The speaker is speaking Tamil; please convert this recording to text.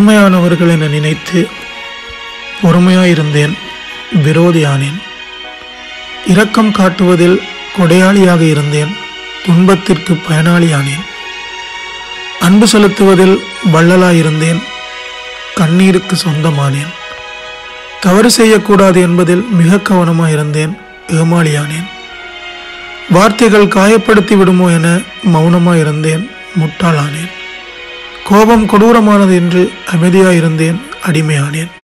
நேர்மையானவர்கள் என நினைத்து பொறுமையாயிருந்தேன் விரோதியானேன் இரக்கம் காட்டுவதில் கொடையாளியாக இருந்தேன் துன்பத்திற்கு பயனாளியானேன் அன்பு செலுத்துவதில் வள்ளலாயிருந்தேன் கண்ணீருக்கு சொந்தமானேன் தவறு செய்யக்கூடாது என்பதில் மிக கவனமாயிருந்தேன் ஏமாளியானேன் வார்த்தைகள் காயப்படுத்தி விடுமோ என மௌனமாயிருந்தேன் முட்டாளானேன் கோபம் கொடூரமானது என்று அமைதியாயிருந்தேன் அடிமையானேன்